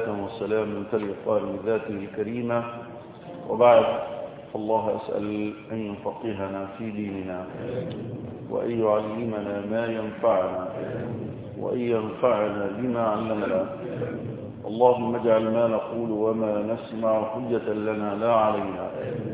وسلاما تلقى من ذاته الكريمة وبعد الله أسأل أن يفقهنا في ديننا وأن يعلمنا ما ينفعنا وأن ينفعنا بما علمنا اللهم اجعل ما نقول وما نسمع حجة لنا لا علينا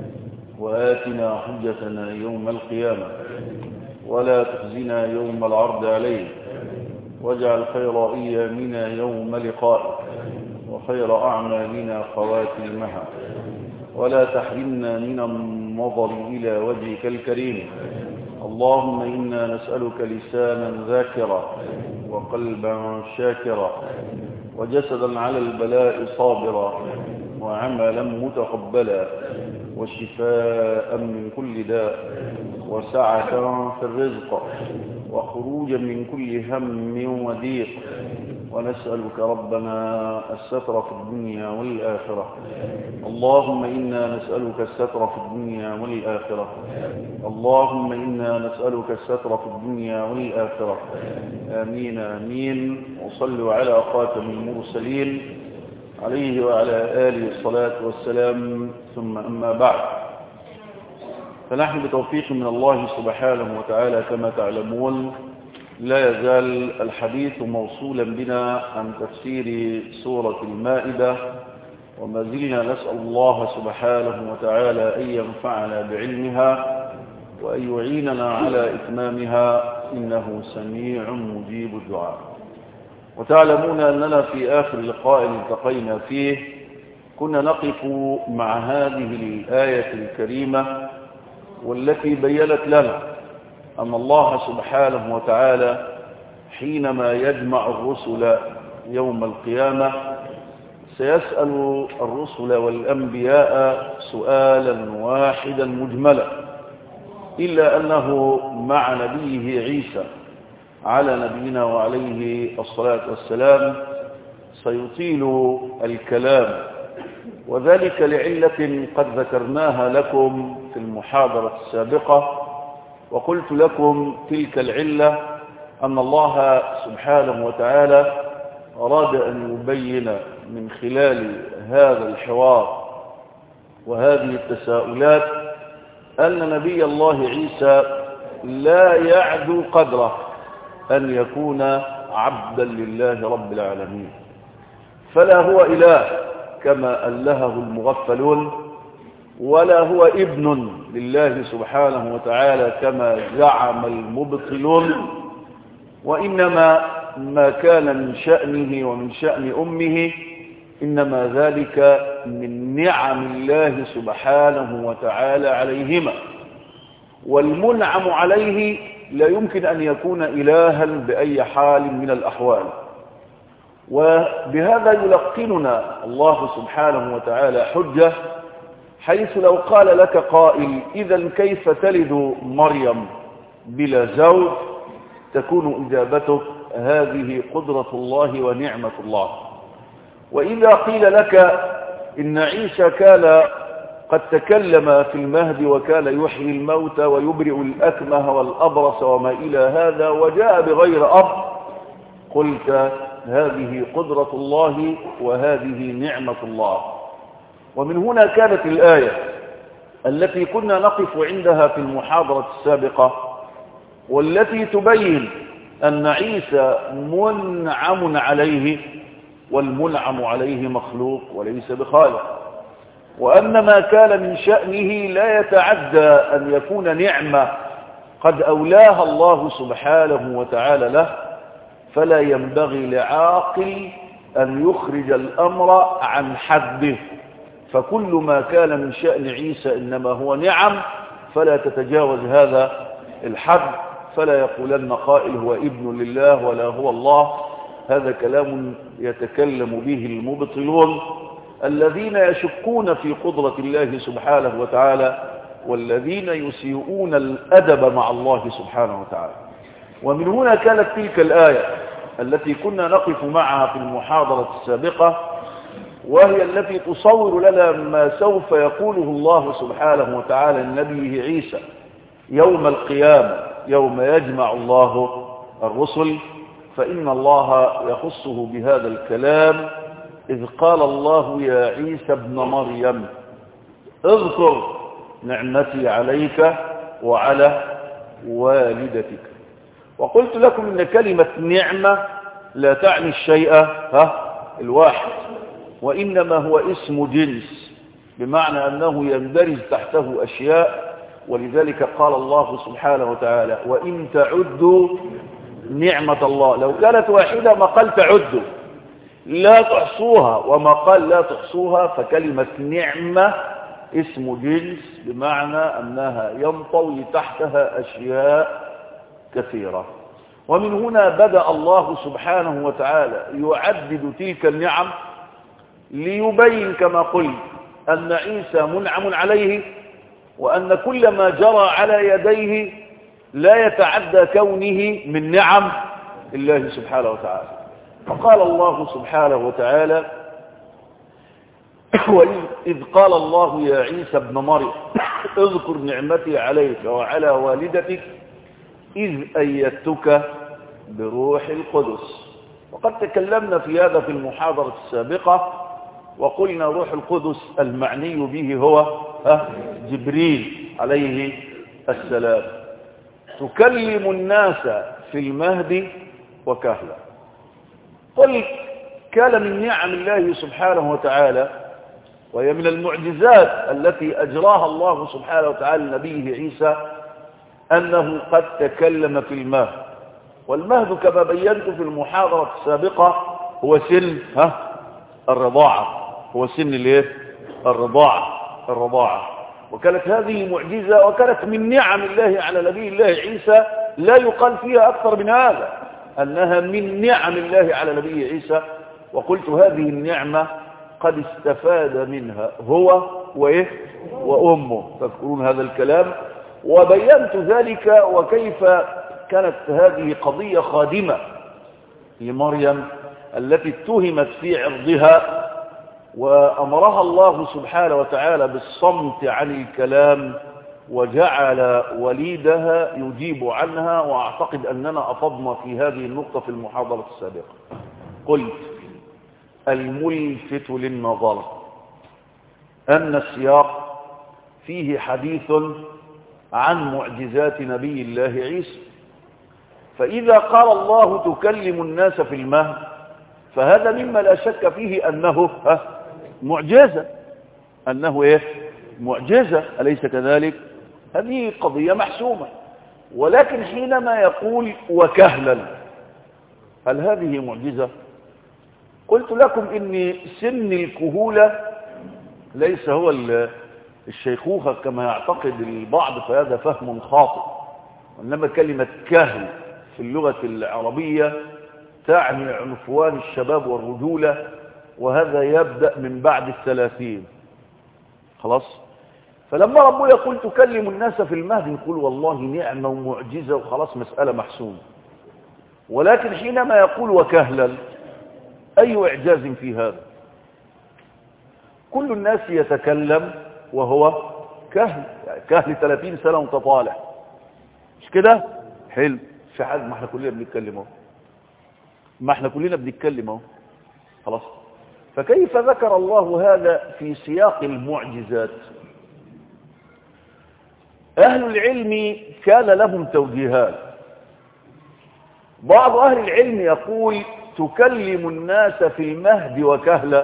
وآتنا حجتنا يوم القيامة ولا تخزنا يوم العرض عليه واجعل خير أيامنا يوم لقائك وخير أعمالنا خواتمها ولا تحرمنا من النظر إلى وجهك الكريم اللهم إنا نسألك لسانا ذاكرا وقلبا شاكرا وجسدا على البلاء صابرا وعملا متقبلا وشفاء من كل داء وسعة في الرزق وخروجا من كل هم وضيق ونسألك ربنا الستر في الدنيا والآخرة اللهم إنا نسألك الستر في الدنيا والآخرة اللهم إنا نسألك الستر في الدنيا والآخرة آمين آمين وصلوا على خاتم المرسلين عليه وعلى آله الصلاة والسلام ثم أما بعد فنحن بتوفيق من الله سبحانه وتعالى كما تعلمون لا يزال الحديث موصولا بنا عن تفسير سورة المائدة وما زلنا نسأل الله سبحانه وتعالى أن ينفعنا بعلمها وأن يعيننا على إتمامها إنه سميع مجيب الدعاء وتعلمون أننا في آخر لقاء التقينا فيه كنا نقف مع هذه الآية الكريمة والتي بيّنت لنا أن الله سبحانه وتعالى حينما يجمع الرسل يوم القيامة سيسأل الرسل والأنبياء سؤالا واحدا مجملا إلا أنه مع نبيه عيسى على نبينا وعليه الصلاة والسلام سيطيل الكلام وذلك لعلة قد ذكرناها لكم في المحاضرة السابقة وقلت لكم تلك العلة أن الله سبحانه وتعالى أراد أن يبين من خلال هذا الحوار وهذه التساؤلات أن نبي الله عيسى لا يعدو قدره أن يكون عبدا لله رب العالمين فلا هو إله كما ألهه المغفلون ولا هو ابن لله سبحانه وتعالى كما زعم المبطلون وإنما ما كان من شأنه ومن شأن أمه إنما ذلك من نعم الله سبحانه وتعالى عليهما والمنعم عليه لا يمكن أن يكون إلها بأي حال من الأحوال وبهذا يلقننا الله سبحانه وتعالى حجة حيث لو قال لك قائل إذا كيف تلد مريم بلا زوج تكون إجابتك هذه قدرة الله ونعمة الله وإذا قيل لك إن عيسى كان قد تكلم في المهد وكان يحيي الموتى ويبرئ الأكمه والأبرص وما إلى هذا وجاء بغير أب قلت هذه قدرة الله وهذه نعمة الله ومن هنا كانت الآية التي كنا نقف عندها في المحاضرة السابقة والتي تبين أن عيسى منعم عليه والمنعم عليه مخلوق وليس بخالق وأن ما كان من شأنه لا يتعدى أن يكون نعمة قد أولاها الله سبحانه وتعالى له فلا ينبغي لعاقل أن يخرج الأمر عن حده فكل ما كان من شأن عيسى إنما هو نعم فلا تتجاوز هذا الحد فلا يقولن قائل هو ابن لله ولا هو الله هذا كلام يتكلم به المبطلون الذين يشكون في قدرة الله سبحانه وتعالى والذين يسيئون الأدب مع الله سبحانه وتعالى ومن هنا كانت تلك الآية التي كنا نقف معها في المحاضرة السابقة وهي التي تصور لنا ما سوف يقوله الله سبحانه وتعالى لنبيه عيسى يوم القيامة يوم يجمع الله الرسل فإن الله يخصه بهذا الكلام إذ قال الله يا عيسى ابن مريم اذكر نعمتي عليك وعلى والدتك وقلت لكم إن كلمة نعمة لا تعني الشيء ها الواحد وإنما هو اسم جنس بمعنى أنه يندرج تحته أشياء ولذلك قال الله سبحانه وتعالى وإن تعدوا نعمة الله لو كانت واحدة ما قال تعدوا لا تحصوها وما قال لا تحصوها فكلمة نعمة اسم جنس بمعنى أنها ينطوي تحتها أشياء كثيرة ومن هنا بدأ الله سبحانه وتعالى يعدد تلك النعم ليبين كما قلت أن عيسى منعم عليه وأن كل ما جرى على يديه لا يتعدى كونه من نعم الله سبحانه وتعالى فقال الله سبحانه وتعالى وإذ قال الله يا عيسى ابن مريم اذكر نعمتي عليك وعلى والدتك إذ أيدتك بروح القدس وقد تكلمنا في هذا في المحاضرة السابقة وقلنا روح القدس المعني به هو جبريل عليه السلام تكلم الناس في المهد وكهلا قلت كان من نعم الله سبحانه وتعالى وهي من المعجزات التي أجراها الله سبحانه وتعالى لنبيه عيسى أنه قد تكلم في المهد والمهد كما بينت في المحاضرة السابقة هو سن ها الرضاعة هو سن الايه الرضاعة الرضاعة وكانت هذه معجزة وكانت من نعم الله على نبي الله عيسى لا يقال فيها أكثر من هذا أنها من نعم الله على نبي عيسى وقلت هذه النعمة قد استفاد منها هو وإيه وأمه تذكرون هذا الكلام وبينت ذلك وكيف كانت هذه قضية خادمة لمريم التي اتهمت في عرضها وأمرها الله سبحانه وتعالى بالصمت عن الكلام وجعل وليدها يجيب عنها وأعتقد أننا أفضنا في هذه النقطة في المحاضرة السابقة قلت الملفت للنظر أن السياق فيه حديث عن معجزات نبي الله عيسى فإذا قال الله تكلم الناس في المهد فهذا مما لا شك فيه أنه معجزة أنه إيه معجزة أليس كذلك هذه قضية محسومة ولكن حينما يقول وكهلا هل هذه معجزة قلت لكم إن سن الكهولة ليس هو الشيخوخة كما يعتقد البعض فهذا فهم خاطئ وإنما كلمة كهل في اللغة العربية تعني عنفوان الشباب والرجولة وهذا يبدأ من بعد الثلاثين خلاص فلما ربنا يقول تكلم الناس في المهد يقول والله نعمة ومعجزة وخلاص مسألة محسومة ولكن حينما يقول وكهلا أي إعجاز في هذا كل الناس يتكلم وهو كهل يعني كهل 30 سنة وانت طالع مش كده حلو في حد ما احنا كلنا بنتكلم اهو ما احنا كلنا بنتكلم اهو خلاص فكيف ذكر الله هذا في سياق المعجزات أهل العلم كان لهم توجيهات بعض أهل العلم يقول تكلم الناس في المهد وكهلا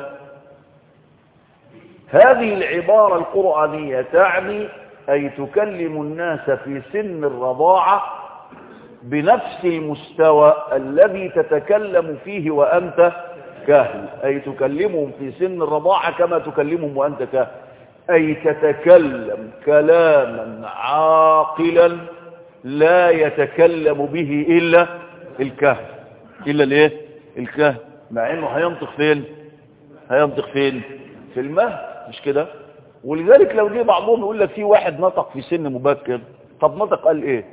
هذه العبارة القرآنية تعني أي تكلم الناس في سن الرضاعة بنفس المستوى الذي تتكلم فيه وأنت كهل أي تكلمهم في سن الرضاعة كما تكلمهم وأنت كهل أي تتكلم كلاما عاقلا لا يتكلم به إلا الكهل إلا الايه الكهل مع انه هينطق فين هينطق فين في المهد مش كده ولذلك لو جه بعضهم يقول لك في واحد نطق في سن مبكر طب نطق قال ايه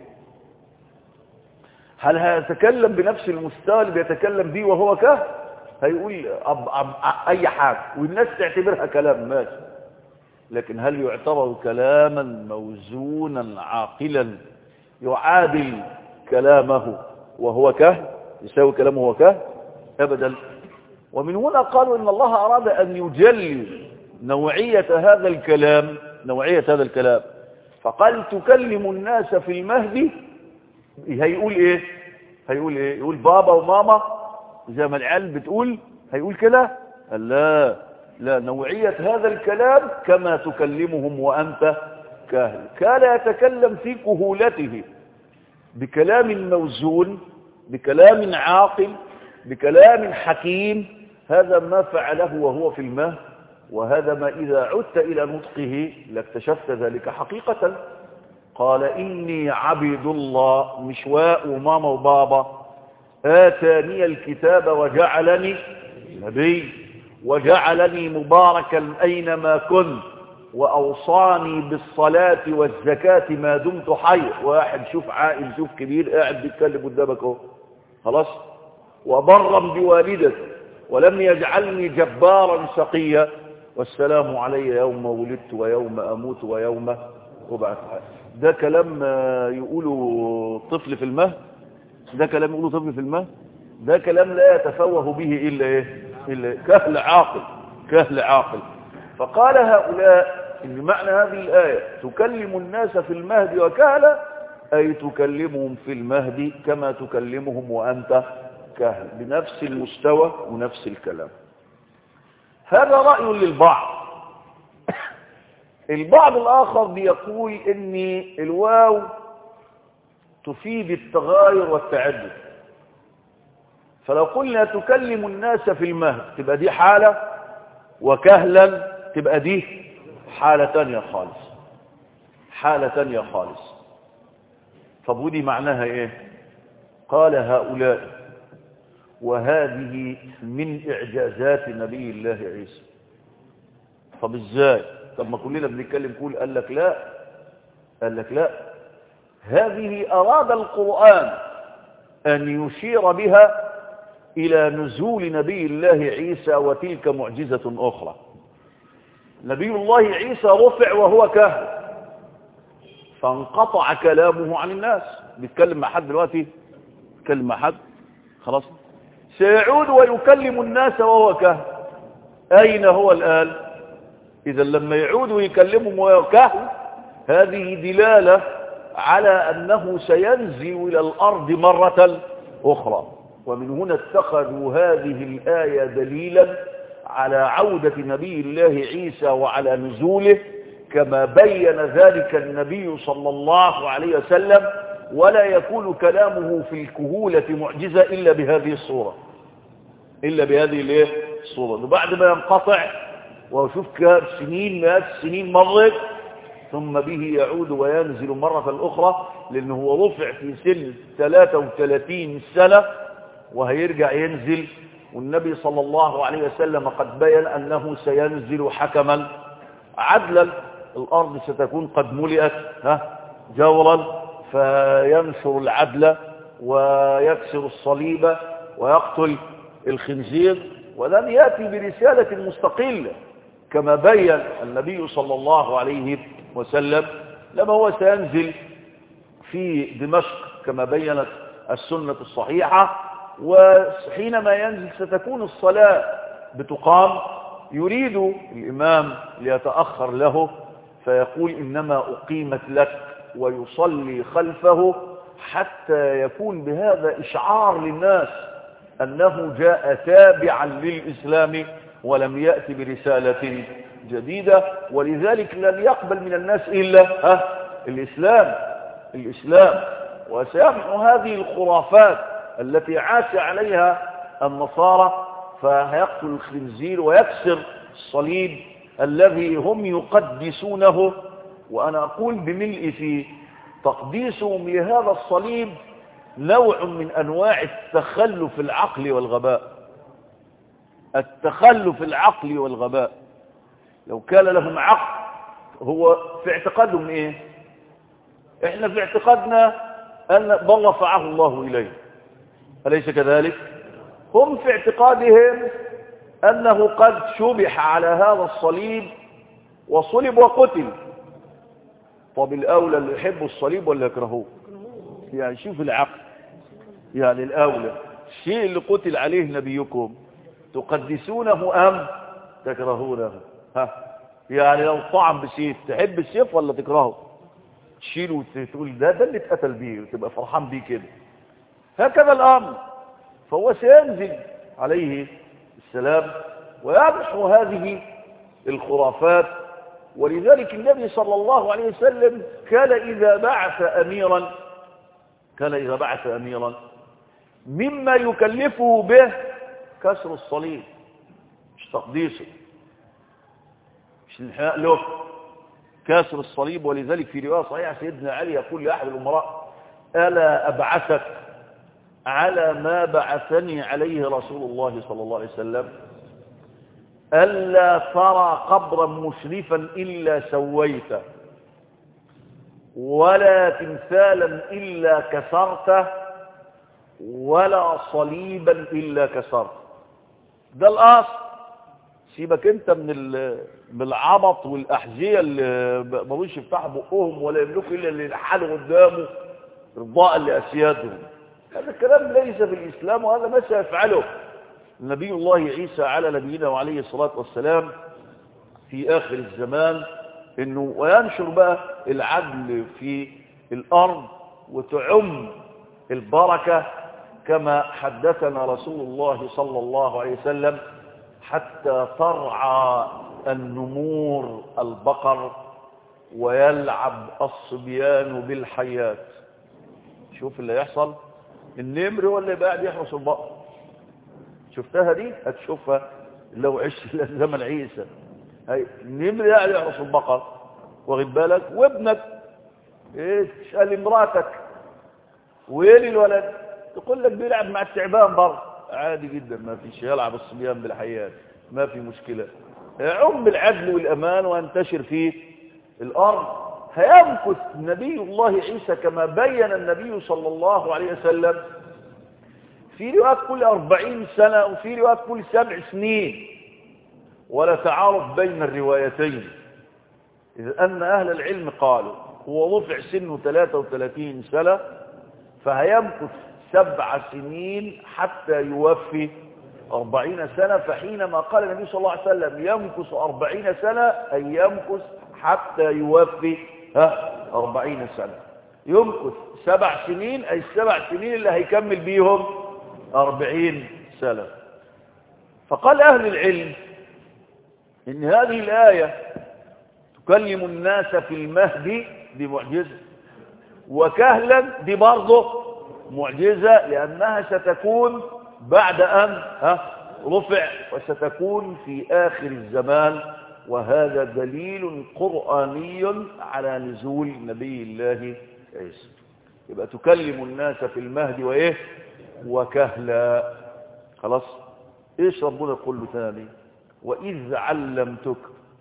هل هيتكلم بنفس المستوى اللي بيتكلم بيه وهو كهل هيقول أب أب اي حاجه والناس تعتبرها كلام ماشي لكن هل يعتبر كلاما موزونا عاقلا يعادل كلامه وهو كهل يساوي كلامه وهو كهل ابدا ومن هنا قالوا إن الله أراد أن يجلي نوعية هذا الكلام نوعية هذا الكلام فقال تكلم الناس في المهدي هيقول ايه هيقول ايه يقول بابا وماما زي ما العيال بتقول هيقول كده لا لا نوعية هذا الكلام كما تكلمهم وأنت كاهل كان يتكلم في كهولته بكلام موزون بكلام عاقل بكلام حكيم هذا ما فعله وهو في المهد وهذا ما إذا عدت إلى نطقه لاكتشفت ذلك حقيقة قال إني عبد الله مشواء وماما وبابا آتاني الكتاب وجعلني نبي وجعلني مباركا أينما كنت وأوصاني بالصلاة والزكاة ما دمت حي واحد شوف عائل شوف كبير قاعد بيتكلم قدامك اهو خلاص وبرا بوالدتي ولم يجعلني جبارا شقيا والسلام علي يوم ولدت ويوم أموت ويوم أبعث ده كلام يقوله طفل في المهد ده كلام يقوله طفل في المهد ده كلام لا يتفوه به إلا إيه إلا كهل عاقل كهل عاقل فقال هؤلاء إن معنى هذه الآية تكلم الناس في المهد وكهلا أي تكلمهم في المهد كما تكلمهم وأنت كهل بنفس المستوى ونفس الكلام هذا رأي للبعض البعض الآخر بيقول إن الواو تفيد التغاير والتعدد فلو قلنا تكلم الناس في المهد تبقى دي حالة وكهلا تبقى دي حالة تانية خالص حالة تانية خالص طب ودي معناها ايه قال هؤلاء وهذه من إعجازات نبي الله عيسى طب ازاي طب ما كلنا بنتكلم كل قال لك لا قال لك لا هذه أراد القرآن أن يشير بها إلى نزول نبي الله عيسى وتلك معجزة أخرى نبي الله عيسى رفع وهو كهل فانقطع كلامه عن الناس بيتكلم مع حد دلوقتي بيتكلم مع حد خلاص سيعود ويكلم الناس وهو كهل أين هو الآن إذا لما يعود ويكلمهم وهو كهل هذه دلالة على أنه سينزل إلى الأرض مرة أخرى ومن هنا اتخذوا هذه الآية دليلا على عودة نبي الله عيسى وعلى نزوله كما بين ذلك النبي صلى الله عليه وسلم ولا يكون كلامه في الكهولة معجزة إلا بهذه الصورة إلا بهذه الايه الصورة وبعد ما ينقطع وشوف سنين مئات السنين مرت ثم به يعود وينزل مرة أخرى لأنه هو رفع في سن 33 سنة وهيرجع ينزل والنبي صلى الله عليه وسلم قد بين أنه سينزل حكما عدلا الأرض ستكون قد ملئت ها جورا فينشر العدل ويكسر الصليب ويقتل الخنزير ولم يأتي برسالة مستقلة كما بين النبي صلى الله عليه وسلم لما هو سينزل في دمشق كما بينت السنة الصحيحة وحينما ينزل ستكون الصلاة بتقام يريد الإمام ليتأخر له فيقول إنما أقيمت لك ويصلي خلفه حتى يكون بهذا إشعار للناس أنه جاء تابعا للإسلام ولم يأتي برسالة جديدة ولذلك لن يقبل من الناس إلا ها الإسلام الإسلام وسيمحو هذه الخرافات التي عاش عليها النصارى فيقتل الخنزير ويكسر الصليب الذي هم يقدسونه وأنا أقول بملء في تقديسهم لهذا الصليب نوع من أنواع التخلف العقلي والغباء التخلف العقلي والغباء لو كان لهم عقل هو في اعتقادهم ايه احنا في اعتقادنا ان بل رفعه الله اليه أليس كذلك هم في اعتقادهم أنه قد شبح على هذا الصليب وصلب وقتل طب الأولى اللي يحبوا الصليب ولا يكرهوه يعني شوف العقل يعني الأولى الشيء اللي قتل عليه نبيكم تقدسونه أم تكرهونه ها يعني لو طعم بسيف تحب السيف ولا تكرهه تشيله وتقول ده ده اللي اتقتل بيه وتبقى فرحان بيه كده هكذا الأمر فهو سينزل عليه السلام ويمحو هذه الخرافات ولذلك النبي صلى الله عليه وسلم كان إذا بعث أميرا كان إذا بعث أميرا مما يكلفه به كسر الصليب مش تقديسه مش الانحناء له كسر الصليب ولذلك في رواية صحيحة سيدنا علي يقول لأحد الأمراء ألا أبعثك على ما بعثني عليه رسول الله صلى الله عليه وسلم ألا ترى قبرا مشرفا إلا سويته ولا تمثالا إلا كسرته ولا صليبا إلا كسرته ده الأصل سيبك انت من من العبط والأحذية اللي ملوش يفتحوا بقهم ولا يملكوا إلا اللي ينحلوا قدامه رضاء لأسيادهم هذا الكلام ليس في الإسلام وهذا ما سيفعله نبي الله عيسى على نبينا وعليه الصلاة والسلام في آخر الزمان انه وينشر بقى العدل في الارض وتعم البركة كما حدثنا رسول الله صلى الله عليه وسلم حتى ترعى النمور البقر ويلعب الصبيان بالحيات شوف اللي يحصل النمر هو اللي قاعد يحرس البقر شفتها دي هتشوفها لو عشت زمن عيسى هاي النمر قاعد يحرس البقر واخد بالك وابنك ايه تسال امراتك وين الولد تقول لك بيلعب مع التعبان برضه عادي جدا ما فيش يلعب الصبيان بالحيات ما في مشكله عم العدل والامان وانتشر في الارض هيمكث نبي الله عيسى كما بين النبي صلى الله عليه وسلم في روايات كل أربعين سنة وفي روايات كل سبع سنين ولا تعارف بين الروايتين إذ أن أهل العلم قالوا هو رفع سنه 33 سنة فهيمكث سبع سنين حتى يوفي أربعين سنة فحينما قال النبي صلى الله عليه وسلم يمكث أربعين سنة أي يمكث حتى يوفي ها أربعين سنة يمكث سبع سنين أي السبع سنين اللي هيكمل بيهم أربعين سنة فقال أهل العلم إن هذه الآية تكلم الناس في المهد دي معجزة وكهلا دي برضه معجزة لأنها ستكون بعد أن ها رفع وستكون في آخر الزمان وهذا دليل قرآني على نزول نبي الله عيسى يبقى تكلم الناس في المهد وإيه وكهلا خلاص إيش ربنا يقول له ثاني وإذ علمتك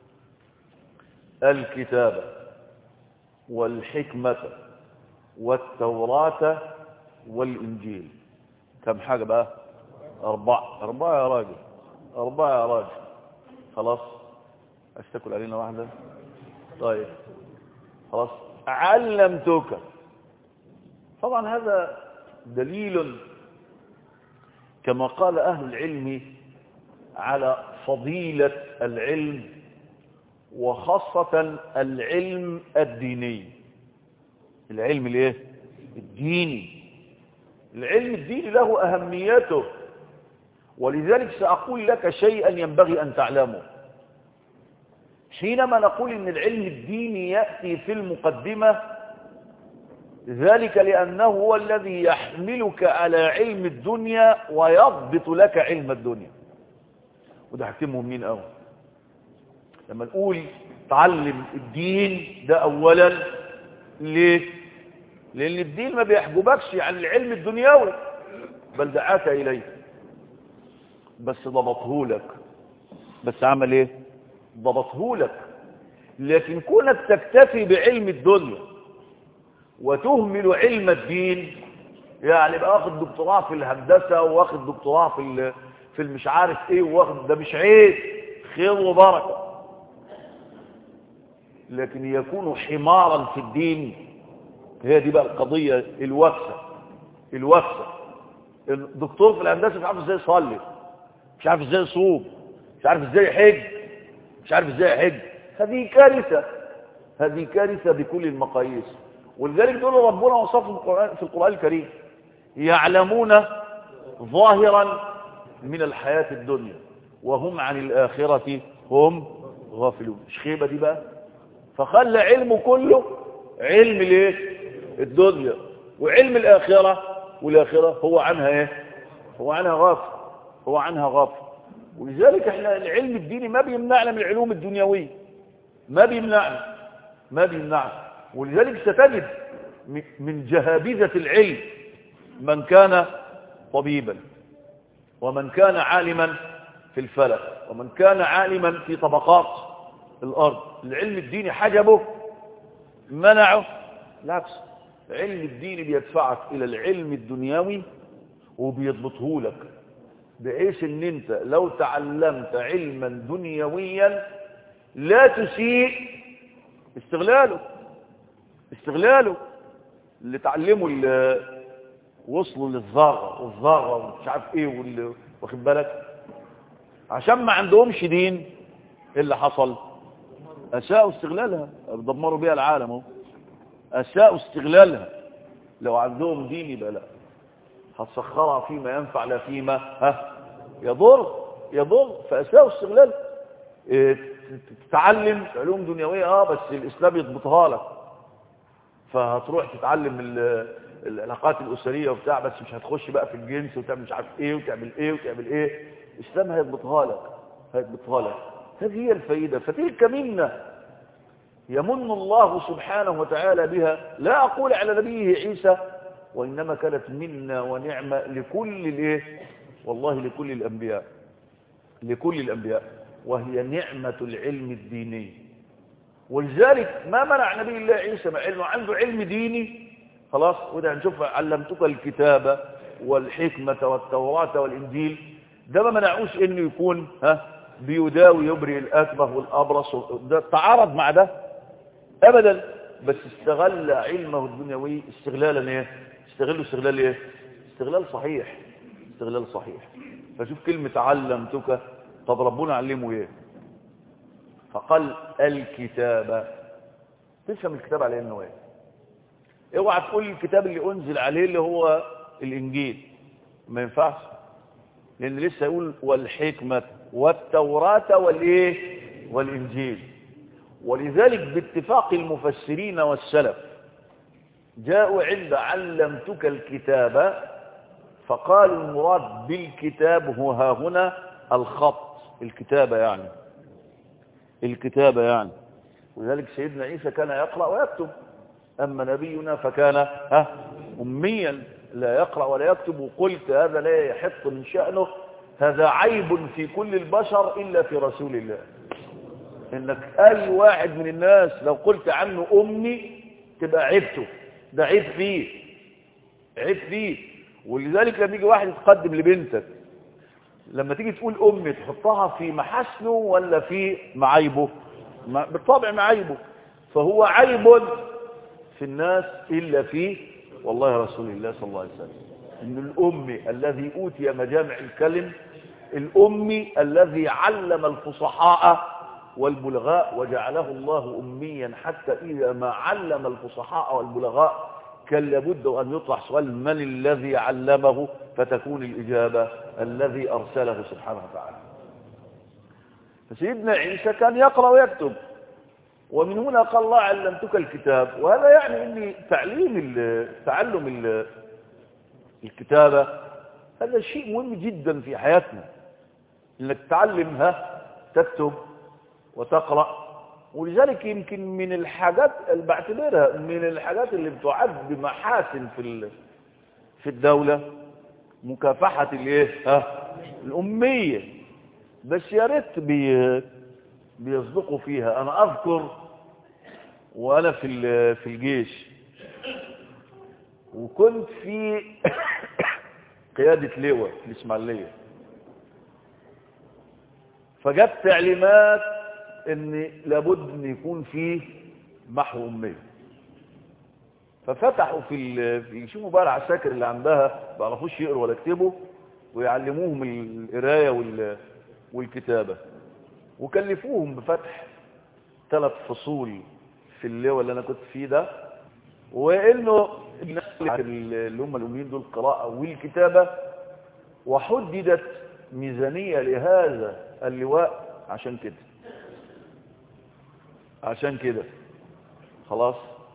الكتاب والحكمة والتوراة والإنجيل كم حاجة بقى أربعة أربعة يا راجل أربعة يا راجل خلاص أشتكل علينا واحدة طيب خلاص علمتك طبعا هذا دليل كما قال أهل العلم على فضيلة العلم وخاصة العلم الديني العلم الايه الديني العلم الديني له أهميته ولذلك سأقول لك شيئا ينبغي أن تعلمه حينما نقول إن العلم الديني يأتي في المقدمة ذلك لأنه هو الذي يحملك على علم الدنيا ويضبط لك علم الدنيا وده حاجتين مهمين قوي لما نقول تعلم الدين ده أولا ليه لأن الدين ما بيحجبكش عن العلم الدنيوي بل دعاك إليه بس ضبطه لك بس عمل ايه ضبطه لك لكن كونك تكتفي بعلم الدنيا وتهمل علم الدين يعني بقى واخد دكتوراه في الهندسة واخد دكتوراه في في المش عارف ايه واخد ده مش عيب خير وبركة لكن يكون حمارا في الدين هي دي بقى القضية الوكسة الوكسة الدكتور في الهندسة مش عارف ازاي يصلي مش عارف ازاي يصوم مش عارف ازاي يحج مش عارف ازاي يحج هذه كارثة هذه كارثة بكل المقاييس ولذلك دول ربنا وصفهم في القرآن, في القرآن الكريم يعلمون ظاهرا من الحياة الدنيا وهم عن الآخرة هم غافلون مش خيبة دي بقى فخلى علمه كله علم الايه الدنيا وعلم الآخرة والآخرة هو عنها ايه هو عنها غافل هو عنها غافل ولذلك احنا العلم الديني ما بيمنعنا من العلوم الدنيوية ما بيمنعنا ما بيمنعنا ولذلك ستجد من جهابذة العلم من كان طبيبا ومن كان عالما في الفلك ومن كان عالما في طبقات الأرض العلم الديني حجبه منعه بالعكس علم الدين بيدفعك إلى العلم الدنيوي وبيضبطه لك بحيث ان انت لو تعلمت علما دنيويا لا تسيء استغلاله استغلاله اللي تعلموا اللي وصلوا للذره والذره ومش عارف ايه واللي واخد بالك عشان ما عندهمش دين ايه اللي حصل اساءوا استغلالها دمروا بيها العالم اهو اساءوا استغلالها لو عندهم دين يبقى لا هتسخرها فيما ينفع لا فيما ها يضر يضر فاساءوا استغلالها إيه تتعلم علوم دنيويه اه بس الاسلام يضبطها لك فهتروح تتعلم العلاقات الاسريه وبتاع بس مش هتخش بقى في الجنس وتعمل مش عارف ايه وتعمل ايه وتعمل ايه الاسلام هيضبطها لك هيضبطها لك هذه هي الفائده فتلك منا يمن الله سبحانه وتعالى بها لا اقول على نبيه عيسى وانما كانت منا ونعمه لكل الايه والله لكل الانبياء لكل الانبياء وهي نعمه العلم الديني ولذلك ما منع نبي الله عيسى مع انه عنده علم ديني خلاص وده هنشوف علمتك الكتابة والحكمة والتوراة والإنجيل ده ما منعوش انه يكون ها بيداوي يبرئ الأكمه والأبرص ده تعارض مع ده أبدا بس استغل علمه الدنيوي استغلالا ايه استغله استغلال ايه استغلال صحيح استغلال صحيح فشوف كلمة علمتك طب ربنا علمه ايه فقال الكتابة تفهم الكتاب على انه ايه اوعى تقول الكتاب اللي انزل عليه اللي هو الانجيل ما ينفعش لان لسه يقول والحكمة والتوراة والايه والانجيل ولذلك باتفاق المفسرين والسلف جاءوا عند علمتك الكتاب فقالوا المراد بالكتاب هو ها هنا الخط الكتابة يعني الكتابة يعني ولذلك سيدنا عيسى كان يقرأ ويكتب أما نبينا فكان ها أميا لا يقرأ ولا يكتب وقلت هذا لا يحق من شأنه هذا عيب في كل البشر إلا في رسول الله إنك أي واحد من الناس لو قلت عنه أمي تبقى عيبته ده عيب فيه عيب فيه ولذلك لما يجي واحد يتقدم لبنتك لما تيجي تقول أمي تحطها في محاسنه ولا في معايبه بالطبع معايبه فهو عيب في الناس إلا في والله رسول الله صلى الله عليه وسلم إن الأمي الذي أوتي مجامع الكلم الأمي الذي علم الفصحاء والبلغاء وجعله الله أميا حتى إذا ما علم الفصحاء والبلغاء كان لابد أن يطرح سؤال من الذي علمه فتكون الإجابة الذي أرسله سبحانه وتعالى فسيدنا عيسى كان يقرأ ويكتب ومن هنا قال الله علمتك الكتاب وهذا يعني ان تعليم تعلم الكتابة هذا شيء مهم جدا في حياتنا انك تتعلمها تكتب وتقرأ ولذلك يمكن من الحاجات اللي بعتبرها من الحاجات اللي بتعد بمحاسن في في الدولة مكافحة الايه ها الأمية بس يا ريت بي بيصدقوا فيها انا اذكر وانا في في الجيش وكنت في قيادة لواء في الاسماعيلية فجت تعليمات ان لابد ان يكون فيه محو اميه ففتحوا في, في يشوفوا بقى العساكر اللي عندها ما بيعرفوش يقروا ولا يكتبوا ويعلموهم القرايه وال- والكتابه وكلفوهم بفتح ثلاث فصول في اللواء اللي انا كنت فيه ده وانه الناس اللي هم الاميين دول القراءه والكتابه وحددت ميزانيه لهذا اللواء عشان كده عشان كده خلاص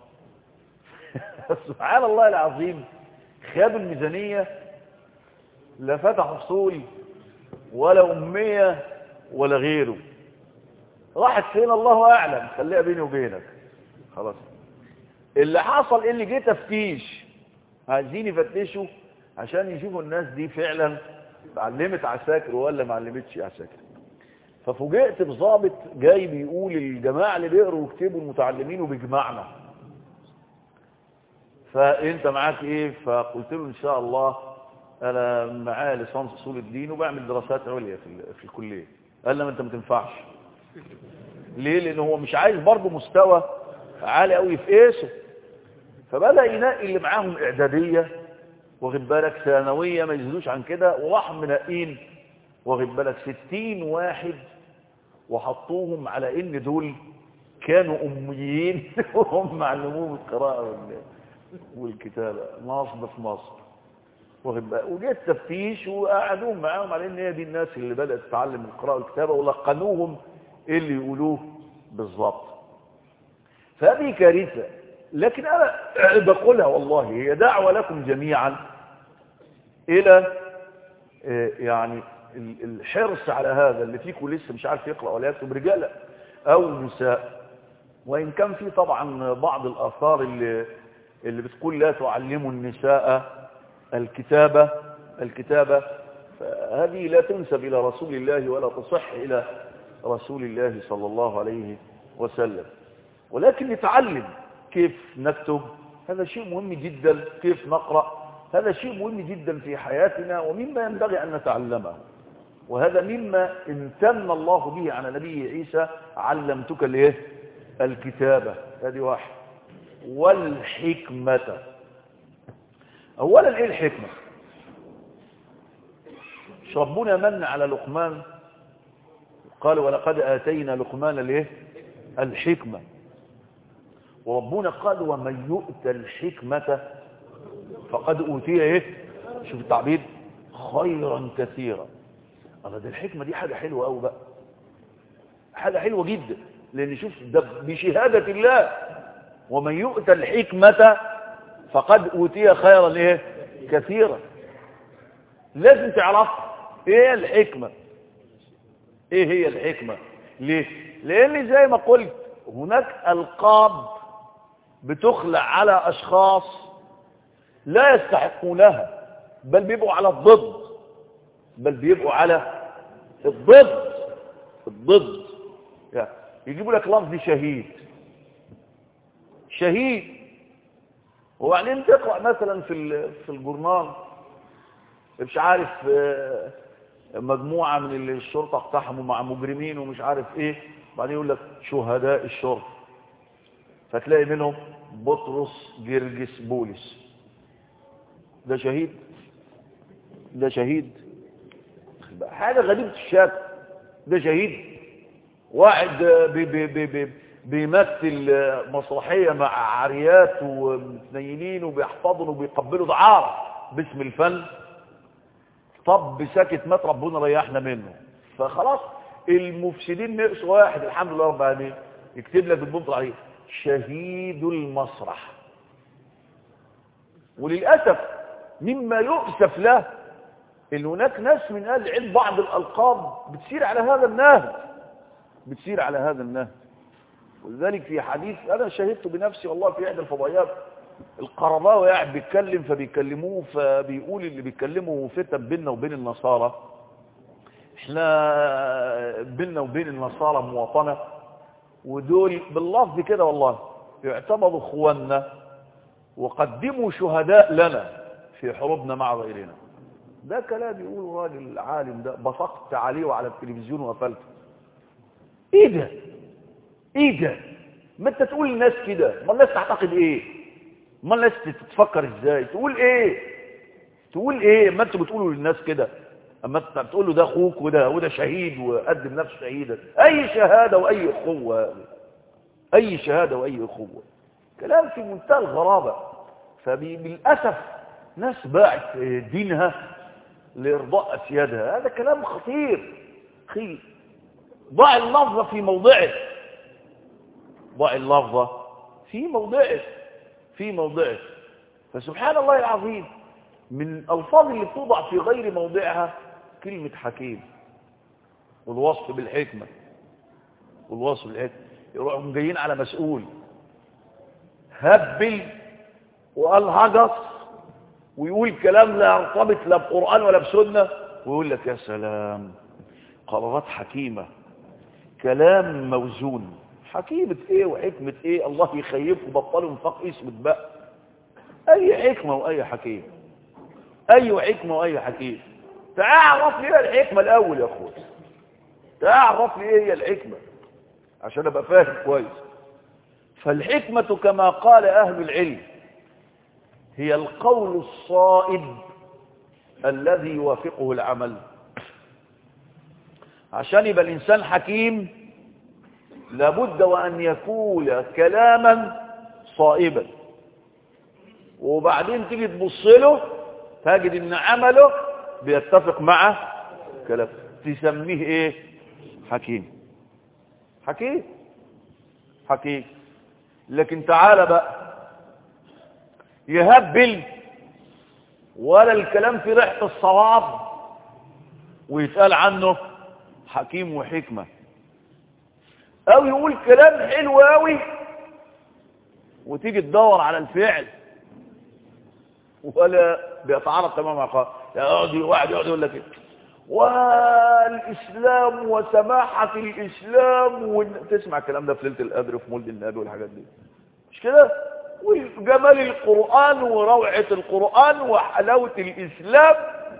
سبحان الله العظيم خدوا الميزانيه لا فتحوا فصول ولا اميه ولا غيره راحت فين الله اعلم خليها بيني وبينك خلاص اللي حصل اللي جه تفتيش عايزين يفتشوا عشان يشوفوا الناس دي فعلا علمت عساكر ولا ما علمتش عساكر ففوجئت بظابط جاي بيقول الجماعه اللي بيقروا ويكتبوا المتعلمين وبيجمعنا فانت معاك ايه فقلت له ان شاء الله انا معايا ليسانس اصول الدين وبعمل دراسات عليا في, ال- في الكليه قال لي ما انت ما تنفعش ليه لان هو مش عايز برضه مستوى عالي قوي في قيسه فبدا ينقي اللي معاهم اعداديه واخد بالك ثانويه ما يزيدوش عن كده وراح منقين واخد بالك 60 واحد وحطوهم على ان دول كانوا اميين وهم علموهم القراءه وال- والكتابه نصب في مصر واخد بالك وجه التفتيش وقعدوهم معاهم على ان هي دي الناس اللي بدات تتعلم القراءه والكتابه ولقنوهم إيه اللي يقولوه بالظبط فهذه كارثه لكن انا بقولها والله هي دعوه لكم جميعا الى آه، يعني ال- الحرص على هذا اللي فيكم لسه مش عارف يقرا ولا يكتب رجاله او نساء وان كان في طبعا بعض الاثار اللي اللي بتقول لا تعلموا النساء الكتابه الكتابه فهذه لا تنسب الى رسول الله ولا تصح الى رسول الله صلى الله عليه وسلم ولكن نتعلم كيف نكتب هذا شيء مهم جدا كيف نقرأ هذا شيء مهم جدا في حياتنا ومما ينبغي أن نتعلمه وهذا مما امتن الله به على نبي عيسى علمتك الايه الكتابة هذه واحد والحكمة أولا إيه الحكمة مش ربنا من على لقمان قال ولقد آتينا لقمان الايه الحكمة وربنا قال ومن يؤتى الحكمة فقد أوتي ايه شوف التعبير خيرا كثيرا الله ده الحكمة دي حاجة حلوة قوي بقى حاجة حلوة جدا لأن شوف ده بشهادة الله ومن يؤتى الحكمة فقد أوتي خيرا ايه كثيرا لازم تعرف ايه الحكمة ايه هي الحكمة ليه لان زي ما قلت هناك القاب بتخلع على اشخاص لا يستحقونها بل بيبقوا على الضد بل بيبقوا على الضد الضد يعني يجيبوا لك لفظ شهيد شهيد وبعدين تقرأ مثلا في ال- في الجورنال مش عارف آه، مجموعة من الشرطة اقتحموا مع مجرمين ومش عارف ايه بعدين يقول لك شهداء الشرطة فتلاقي منهم بطرس جرجس بولس ده شهيد ده شهيد حاجة غريبة الشكل ده شهيد واحد آه، بي بي بي بي بيمثل آه، مسرحية مع عاريات ومتنينين وبيحفظوا وبيقبلوا دعارة باسم الفن طب ساكت مات ربنا ريحنا منه فخلاص المفسدين نقص واحد الحمد لله رب العالمين يكتب لك بالبنط عليه شهيد المسرح وللأسف مما يؤسف له ان هناك ناس من اهل العلم بعض الالقاب بتسير على هذا النهج بتسير على هذا النهج ولذلك في حديث انا شهدته بنفسي والله في احدى الفضائيات القرضاوي قاعد بيتكلم فبيكلموه فبيقول اللي بيتكلموا فتن بيننا وبين النصارى احنا بيننا وبين النصارى مواطنة ودول باللفظ كده والله يعتبروا اخواننا وقدموا شهداء لنا في حروبنا مع غيرنا ده كلام يقول راجل العالم ده بصقت عليه وعلى التلفزيون وقفلته ايه ده ايه ده ما انت تقول للناس كده ما الناس تعتقد ايه ما الناس تتفكر ازاي تقول ايه تقول ايه ما انتوا بتقولوا للناس كده اما انت بتقول له ده اخوك وده وده شهيد وقدم نفسه شهيدا اي شهاده واي اخوه اي شهاده واي اخوه كلام في منتهى الغرابه فبالاسف ناس باعت دينها لارضاء اسيادها هذا كلام خطير خير ضع اللفظه في موضعه ضع اللفظه في موضعه في موضعه فسبحان الله العظيم من الألفاظ اللي بتوضع في غير موضعها كلمة حكيم والوصف بالحكمة والوصف بالحكمة يروحوا جايين على مسؤول هبل وقال هجص ويقول كلام لا يرتبط لا بقرآن ولا بسنة ويقول لك يا سلام قرارات حكيمة كلام موزون حكيمة ايه وحكمة ايه الله يخيبكم بطلوا انفاق اسمك بقى اي حكمة واي حكيم اي حكمة واي حكيم تعرف لي الحكمة الاول يا اخوي تعرف لي ايه هي الحكمة عشان ابقى فاهم كويس فالحكمة كما قال اهل العلم هي القول الصائب الذي يوافقه العمل عشان يبقى الانسان حكيم لابد وان يقول كلاما صائبا وبعدين تيجي تبص له تجد ان عمله بيتفق مع كلام تسميه ايه حكيم حكيم حكيم لكن تعالى بقى يهبل ولا الكلام في ريحه الصواب ويتقال عنه حكيم وحكمه او يقول كلام حلو قوي وتيجي تدور على الفعل ولا بيتعارض تماما مع قال يقعد واحد يقعد يقول لك والاسلام وسماحه الاسلام وتسمع الكلام ده في ليله القدر في مولد النبي والحاجات دي مش كده وجمال القران وروعه القران وحلاوه الاسلام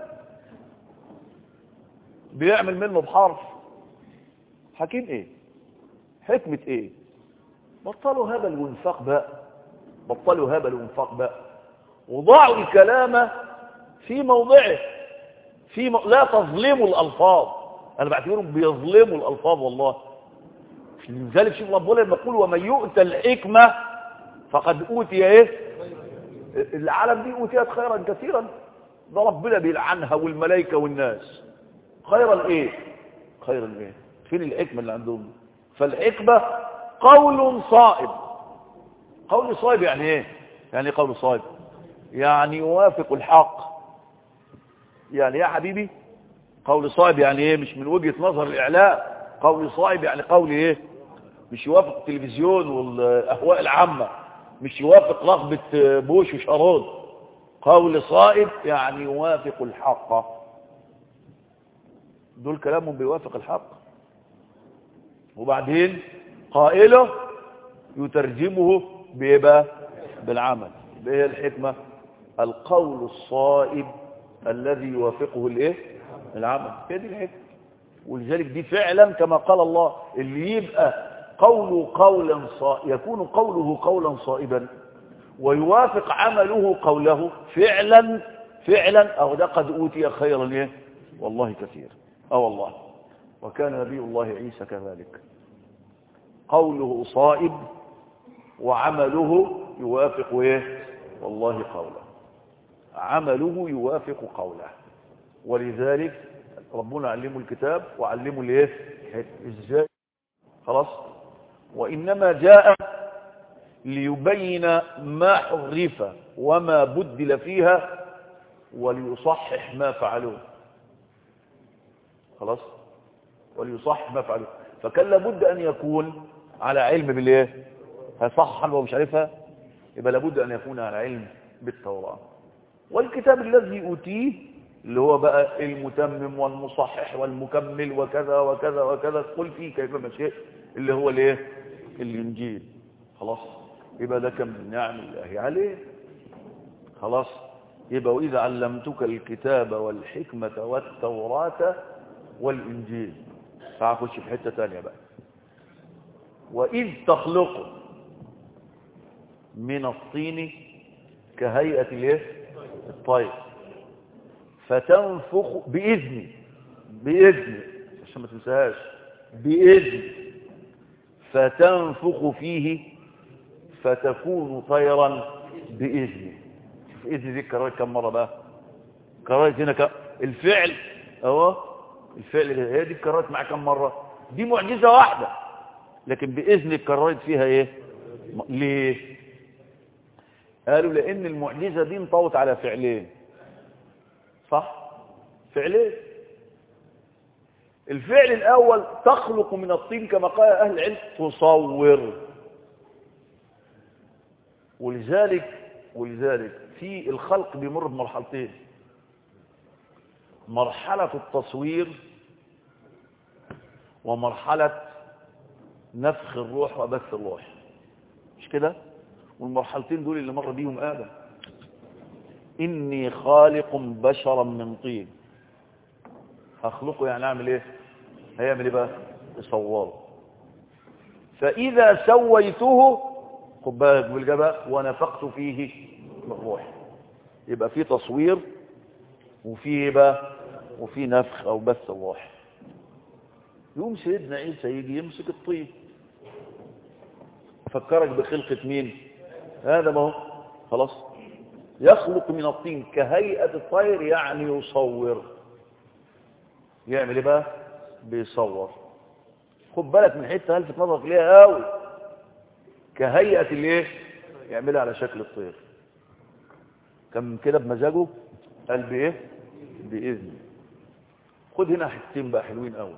بيعمل منه بحرف حكيم ايه حكمه ايه بطلوا هبل وانفاق بقى بطلوا هبل وانفاق بقى وضعوا الكلام في موضعه في م... لا تظلموا الألفاظ أنا بعتبرهم بيظلموا الألفاظ والله لذلك شوف ربنا لما يقول ومن يؤتى الحكمة فقد أوتي إيه العالم دي أوتيت خيرا كثيرا ده ربنا بيلعنها والملائكة والناس خيرا إيه خيرا إيه فين الحكمة اللي عندهم فالحكمة قول صائب قول صائب يعني إيه يعني قول صائب يعني يوافق الحق يعني يا حبيبي قول صائب يعني ايه مش من وجهة نظر الاعلام قول صائب يعني قول ايه مش يوافق التلفزيون والاهواء العامة مش يوافق رغبة بوش وشارون قول صائب يعني يوافق الحق دول كلامهم بيوافق الحق وبعدين قائله يترجمه بيبقى بالعمل بايه الحكمه القول الصائب الذي يوافقه الايه العمل هي دي الحكمه ولذلك دي فعلا كما قال الله اللي يبقى قوله قولا صائب يكون قوله قولا صائبا ويوافق عمله قوله فعلا فعلا او ده قد اوتي خيرا ايه والله كثير اه والله وكان نبي الله عيسى كذلك قوله صائب وعمله يوافق ايه والله قوله عمله يوافق قوله ولذلك ربنا علمه الكتاب وعلمه الايه ازاي خلاص وانما جاء ليبين ما حرف وما بدل فيها وليصحح ما فعلوه خلاص وليصحح ما فعلوه فكان لابد ان يكون على علم بالايه هيصحح حاجه ومش عارفها يبقى لابد ان يكون على علم بالتوراه والكتاب الذي اوتيه اللي هو بقى المتمم والمصحح والمكمل وكذا وكذا وكذا قل فيه كيفما شئت اللي هو الايه الانجيل خلاص يبقى ده كم من نعم الله عليه خلاص يبقى واذا علمتك الكتاب والحكمه والتوراه والانجيل تعال خش في حته ثانيه بقى واذ تخلق من الطين كهيئه الايه الطير فتنفخ بإذني بإذني عشان ما تنساهاش بإذن فتنفخ فيه فتكون طيرا بإذني شوف إذن دي كررت كم مرة بقى كررت هنا كم الفعل اهو الفعل هي دي اتكررت مع كم مرة دي معجزة واحدة لكن بإذن اتكررت فيها ايه ليه قالوا لأن المعجزة دي انطوت على فعلين صح فعلين الفعل الأول تخلق من الطين كما قال أهل العلم تصور ولذلك ولذلك في الخلق بيمر بمرحلتين مرحلة التصوير ومرحلة نفخ الروح وبث الروح مش كده والمرحلتين دول اللي مر بيهم آدم إني خالق بشرا من طين هخلقه يعني أعمل إيه هيعمل إيه بقى يصوره فإذا سويته خد بالك بالجبل ونفخت فيه من روحي يبقى في تصوير وفي بقى وفي نفخ او بث الروح يوم سيدنا عيسى يجي يمسك الطين فكرك بخلقة مين هذا ما هو خلاص يخلق من الطين كهيئة الطير يعني يصور يعمل ايه بقى بيصور خد بالك من حته هلفت نظرك ليها قوي كهيئة الايه يعملها على شكل الطير كان كده بمزاجه قال بايه باذن خد هنا حتتين بقى حلوين قوي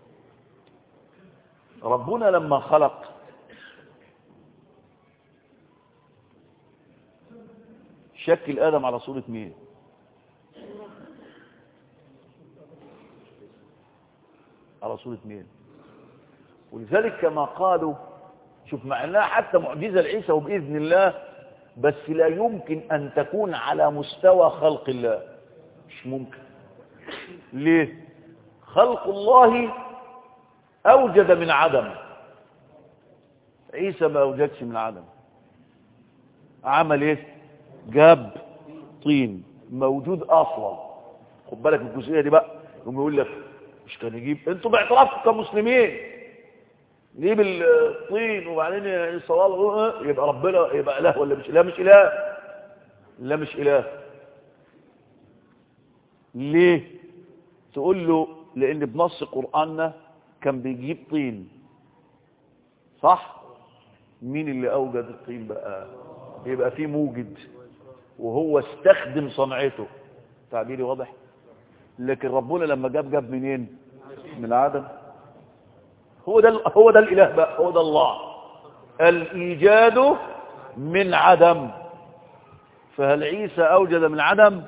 ربنا لما خلق شكل ادم على صوره مين على صوره مين ولذلك كما قالوا شوف مع انها حتى معجزه لعيسى وباذن الله بس لا يمكن ان تكون على مستوى خلق الله مش ممكن ليه خلق الله اوجد من عدم عيسى ما اوجدش من عدم عمل ايه جاب طين موجود اصلا خد بالك من الجزئيه دي بقى يقوم يقول لك مش كان يجيب انتوا باعترافكم كمسلمين نجيب الطين وبعدين الصلاه يبقى ربنا يبقى اله ولا مش اله مش اله لا مش اله ليه تقول له لان بنص قراننا كان بيجيب طين صح مين اللي اوجد الطين بقى يبقى في موجد وهو استخدم صنعته تعبيري واضح لكن ربنا لما جاب جاب منين من عدم هو ده هو ده الاله بقى هو ده الله الايجاد من عدم فهل عيسى اوجد من عدم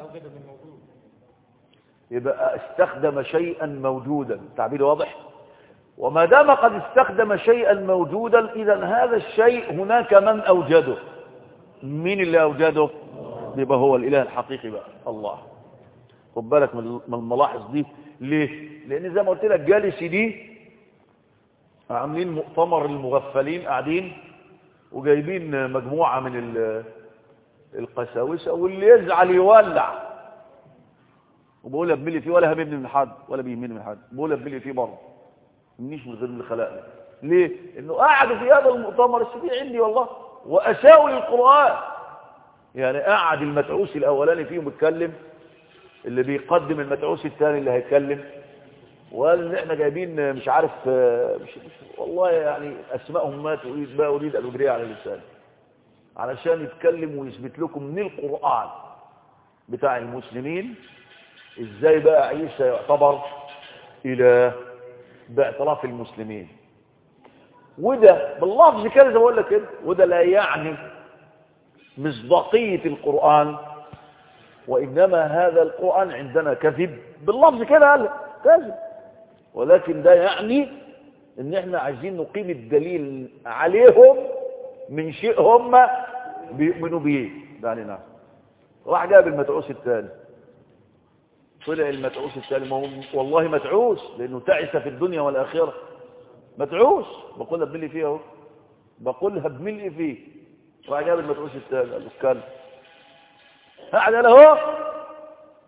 يبقى استخدم شيئا موجودا تعبير واضح وما دام قد استخدم شيئا موجودا اذا هذا الشيء هناك من اوجده مين اللي اوجده يبقى هو الاله الحقيقي بقى الله خد بالك من الملاحظ دي ليه لان زي ما قلت لك جالس دي عاملين مؤتمر المغفلين قاعدين وجايبين مجموعة من القساوسة واللي يزعل يولع وبقول ابنلي فيه ولا هممني من حد ولا بيهمني من حد بقول ابنلي فيه برضه منيش من غير اللي خلقني ليه انه قعدوا في هذا المؤتمر السبيع عندي والله واساءوا للقران يعني قعد المتعوس الاولاني فيهم يتكلم اللي بيقدم المتعوس الثاني اللي هيتكلم وقال ان احنا جايبين مش عارف مش مش والله يعني اسمائهم ما تريد ما اريد ان اجريها على اللسان علشان يتكلم ويثبت لكم من القران بتاع المسلمين ازاي بقى عيسى يعتبر اله باعتراف المسلمين وده باللفظ كده زي ما بقول لك كده وده لا يعني مصداقيه القران وانما هذا القران عندنا كذب باللفظ كده قال كذب ولكن ده يعني ان احنا عايزين نقيم الدليل عليهم من شيء هم بيؤمنوا بيه ده علينا راح جاب المتعوس الثاني طلع المتعوس الثاني ما هو والله متعوس لانه تعس في الدنيا والاخره متعوس بقولها بملي فيه اهو بقولها بملي فيه راح جاب المتعوس الثاني قال له اتكلم قاعد انا اهو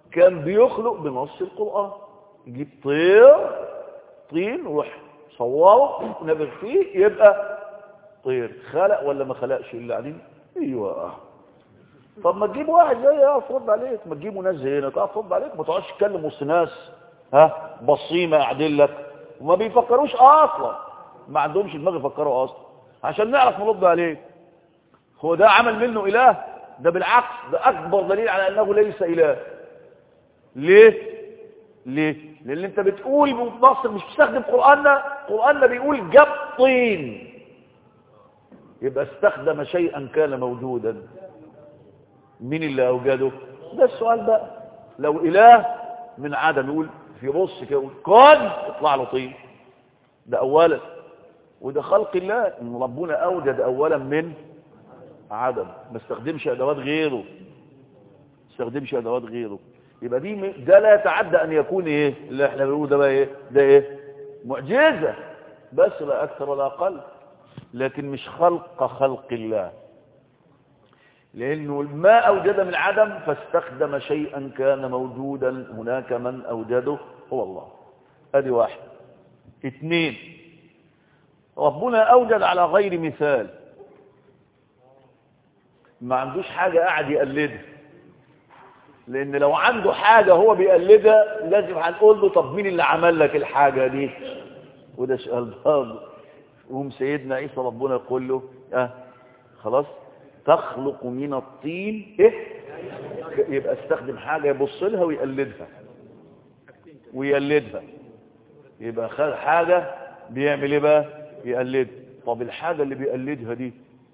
كان بيخلق بنص القرآن يجيب طير طين وروح صوره ونبغ فيه يبقى طير خلق ولا ما خلقش الا عليه ايوه طب ما تجيب واحد زي يقف رد عليك ما تجيبوا ناس زينا تقف رد عليك ما تقعدش تكلم وسط ناس ها بصيمه قاعدين لك وما بيفكروش اصلا ما عندهمش دماغ يفكروا اصلا عشان نعرف نرد عليك هو ده عمل منه اله ده بالعكس ده اكبر دليل على انه ليس اله ليه ليه لان انت بتقول بمصر مش بتستخدم قراننا قراننا بيقول جاب طين يبقى استخدم شيئا كان موجودا مين اللي اوجده ده السؤال بقى لو اله من عدم يقول في رص كده يقول كن يطلع له طين ده اولا وده خلق الله ان ربنا اوجد اولا من عدم ما استخدمش ادوات غيره ما استخدمش ادوات غيره يبقى دي م- ده لا يتعدى ان يكون ايه اللي احنا بنقوله ده بقى ايه ده ايه معجزه بس لا اكثر ولا اقل لكن مش خلق خلق الله لانه ما اوجد من عدم فاستخدم شيئا كان موجودا هناك من اوجده هو الله ادي واحد اثنين ربنا اوجد على غير مثال ما عندوش حاجة قاعد يقلدها لان لو عنده حاجة هو بيقلدها لازم هنقول له طب مين اللي عمل لك الحاجة دي وده سؤال برضه يقوم سيدنا عيسى ربنا يقول له اه خلاص تخلق من الطين ايه يبقى استخدم حاجة يبص لها ويقلدها ويقلدها يبقى خد حاجة بيعمل ايه بقى يقلدها طب الحاجة اللي بيقلدها دي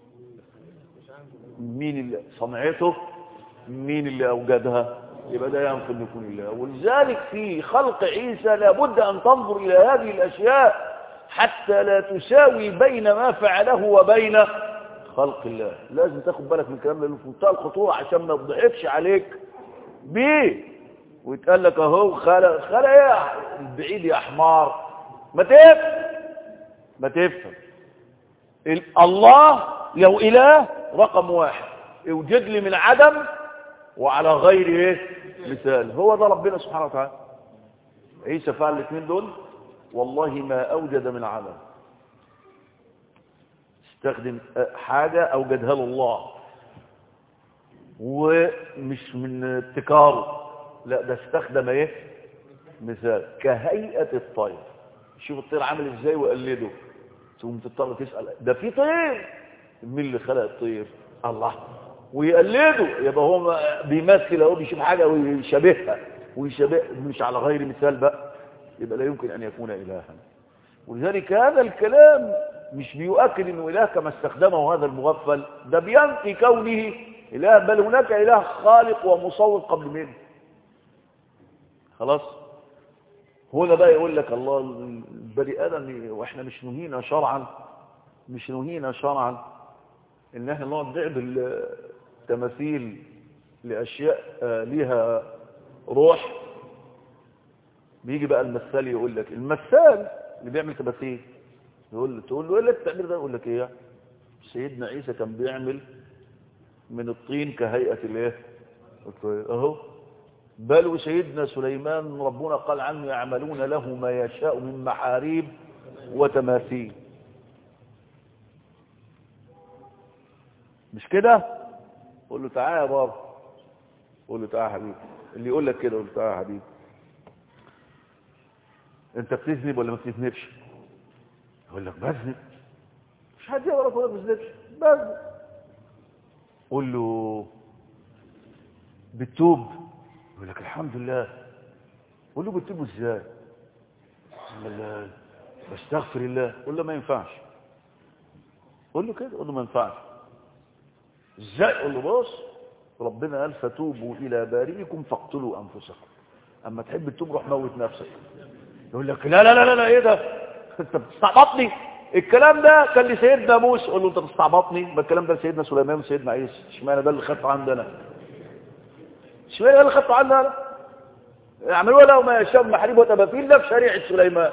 مين اللي صنعته مين اللي اوجدها يبقى ده ينفي ان يكون الله ولذلك في خلق عيسى لابد ان تنظر الى هذه الاشياء حتى لا تساوي بين ما فعله وبين خلق الله لازم تاخد بالك من الكلام ده لأنه في منتهى الخطوره عشان ما يضحكش عليك بيه ويتقال لك اهو خلق خلق ايه البعيد يا حمار ما تفهم ما تفهم ال- الله لو اله رقم واحد اوجد لي من عدم وعلى غير ايه مثال هو ده ربنا سبحانه وتعالى عيسى فعل الاثنين دول والله ما اوجد من عدم استخدم حاجة اوجدها له الله ومش من ابتكاره لا ده استخدم ايه مثال كهيئة الطير شوف الطير عامل ازاي وقلده ثم تضطر تسأل ده في طير مين اللي خلق الطير الله ويقلده يبقى هو بيمثل اهو بيشوف حاجة ويشبهها ويشبه مش على غير مثال بقى يبقى لا يمكن ان يكون الها ولذلك هذا الكلام مش بيؤكد انه اله كما استخدمه هذا المغفل ده بينفي كونه اله بل هناك اله خالق ومصور قبل منه خلاص هنا بقى يقول لك الله البني ادم واحنا مش نهينا شرعا مش نهينا شرعا ان احنا نقعد نعمل تماثيل لاشياء آه، ليها روح بيجي بقى المثال يقول لك المثال اللي بيعمل تماثيل يقول له تقول له ايه اللي انت بتعمله ده يقول لك ايه سيدنا عيسى كان بيعمل من الطين كهيئه الايه الطير اهو بل وسيدنا سليمان ربنا قال عنه يعملون له ما يشاء من محاريب وتماثيل مش كده قول له تعالى يا بابا قول له تعالى يا حبيبي اللي يقول لك كده قول له تعالى يا حبيبي انت بتذنب ولا ما بتذنبش يقول لك بذنب مش حد يقول لك ولا ما بتذنبش بذنب قول له بتتوب يقول لك الحمد لله قول له بتتوب ازاي يقول له بستغفر الله قول له ما ينفعش قول له كده قول له ما ينفعش ازاي قول له بص ربنا قال فتوبوا الى بارئكم فاقتلوا انفسكم اما تحب تتوب روح موت نفسك يقول لك لا لا لا لا, لا ايه ده انت بتستعبطني الكلام ده كان لسيدنا موسى قول له انت بتستعبطني ما الكلام ده لسيدنا سليمان وسيدنا عيسى اشمعنى ده اللي خدته عندنا اشمعنى ده اللي خدته عندنا يعملوا له ما يشاء من محاريب وتماثيل ده في شريعه سليمان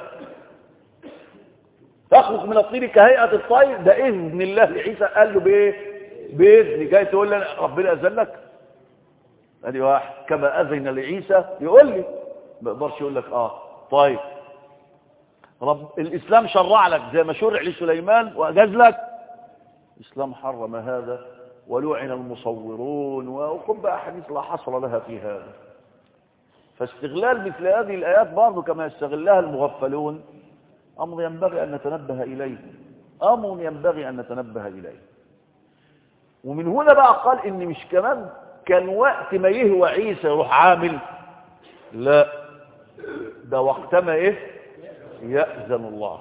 تخلق من الطين كهيئه الطير ده اذن الله لعيسى قال له بايه باذن جاي تقول لي ربنا اذن لك ادي واحد كما اذن لعيسى يقول لي ما يقدرش يقول لك اه طيب رب الاسلام شرع لك زي ما شرع لسليمان واجاز لك الاسلام حرم هذا ولعن المصورون وخذ بقى احاديث لا حصر لها في هذا فاستغلال مثل هذه الايات برضه كما يستغلها المغفلون امر ينبغي ان نتنبه اليه امر ينبغي ان نتنبه اليه ومن هنا بقى قال ان مش كمان كان وقت ما يهوى عيسى يروح عامل لا ده وقت ما ايه يأذن الله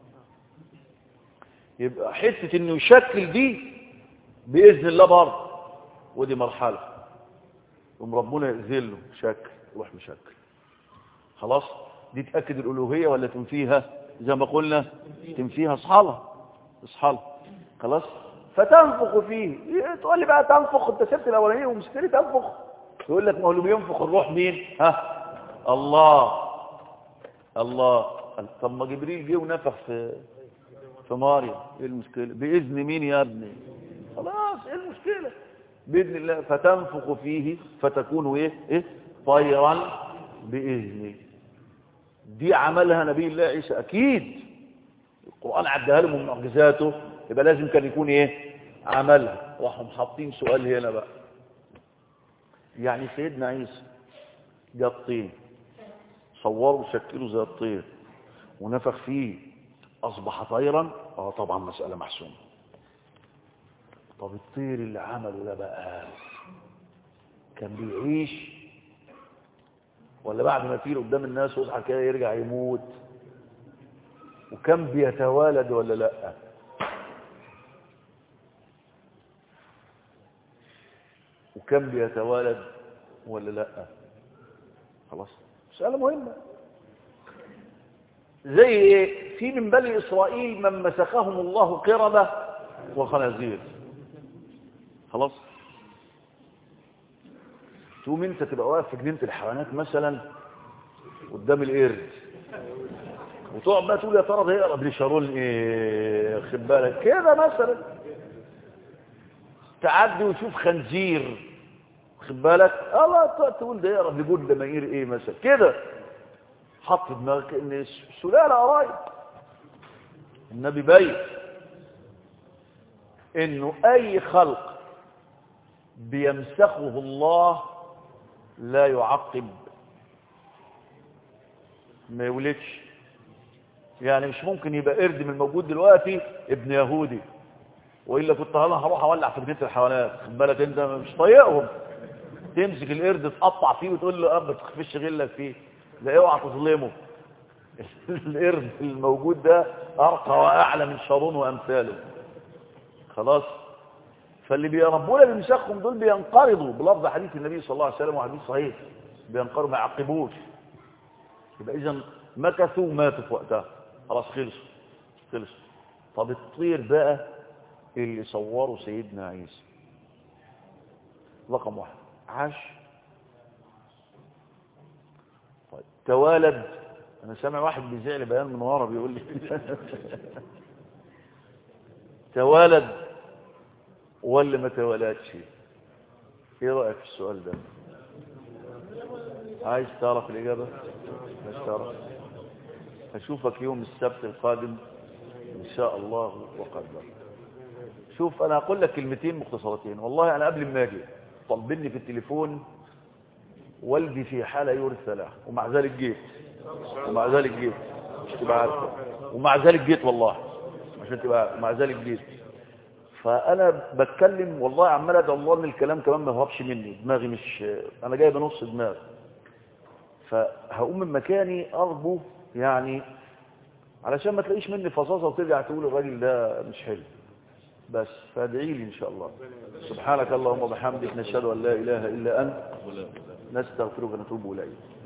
يبقى حتة انه يشكل دي بإذن الله برضه ودي مرحلة يقوم ربنا يأذن له شكل يروح مشكل خلاص دي تأكد الألوهية ولا تنفيها زي ما قلنا تنفيها اصحالها اصحالها خلاص فتنفخ فيه تقول لي بقى تنفخ انت سبت الاولانيه ومشتري تنفخ يقول لك ما هو اللي بينفخ الروح مين ها الله الله طب ما جبريل جه ونفخ في في مريم ايه المشكله باذن مين يا ابني خلاص ايه المشكله باذن الله فتنفخ فيه فتكون ايه ايه طيرا باذنه دي عملها نبي الله عيسى اكيد القران عدها له من معجزاته يبقى لازم كان يكون ايه عملها راحوا حاطين سؤال هنا بقى يعني سيدنا عيسى جاب طين صوروا وشكلوا زي الطير ونفخ فيه اصبح طيرا اه طبعا مساله محسومه طب الطير اللي عمله ده بقى كان بيعيش ولا بعد ما يطير قدام الناس ويصحى كده يرجع يموت وكان بيتوالد ولا لا وكم بيتوالد ولا لا خلاص مسألة مهمة زي ايه في من بني إسرائيل من مسخهم الله قردة وخنازير خلاص تقوم انت تبقى واقف في جنينة الحيوانات مثلا قدام القرد وتقعد بقى تقول يا ترى ده يقرب لشارون ايه خد بالك كده مثلا تعدي وتشوف خنزير خد بالك الله تقول ده يقرب لجود دماغير ايه مثلا كده حط في دماغك ان السلاله قرايب النبي بين انه اي خلق بيمسخه الله لا يعقب ما يولدش يعني مش ممكن يبقى قرد من الموجود دلوقتي ابن يهودي والا كنت انا هروح اولع في جنينه الحيوانات خد بالك انت مش طايقهم تمسك القرد تقطع فيه وتقول له اب ما تخفش غلك فيه لا اوعى تظلمه القرد الموجود ده ارقى واعلى من شارون وامثاله خلاص فاللي بيربونا بمسخهم دول بينقرضوا بلفظ حديث النبي صلى الله عليه وسلم وحديث صحيح بينقرضوا ما يعقبوش يبقى اذا مكثوا ماتوا في وقتها خلاص خلصوا خلصوا طب الطير بقى اللي صوروا سيدنا عيسى رقم واحد عاش طيب توالد انا سامع واحد بيذيع لي بيان من ورا بيقول لي توالد ولا ما توالدش ايه رايك في السؤال ده عايز تعرف الاجابه عايز تعرف اشوفك يوم السبت القادم ان شاء الله وقدر شوف انا هقول لك كلمتين مختصرتين والله انا قبل ما اجي طلبني في التليفون والدي في حاله يرثى له ومع ذلك جيت ومع ذلك جيت مش تبقى عارفه ومع ذلك جيت والله عشان تبقى ومع ذلك جيت فانا بتكلم والله عمال ادعو الله ان الكلام كمان ما يهربش مني دماغي مش انا جاي بنص دماغ فهقوم من مكاني ارجو يعني علشان ما تلاقيش مني فصاصه وترجع تقول الراجل ده مش حلو بس فادعي لي ان شاء الله سبحانك اللهم وبحمدك نشهد ان لا اله الا انت نستغفرك ونتوب اليك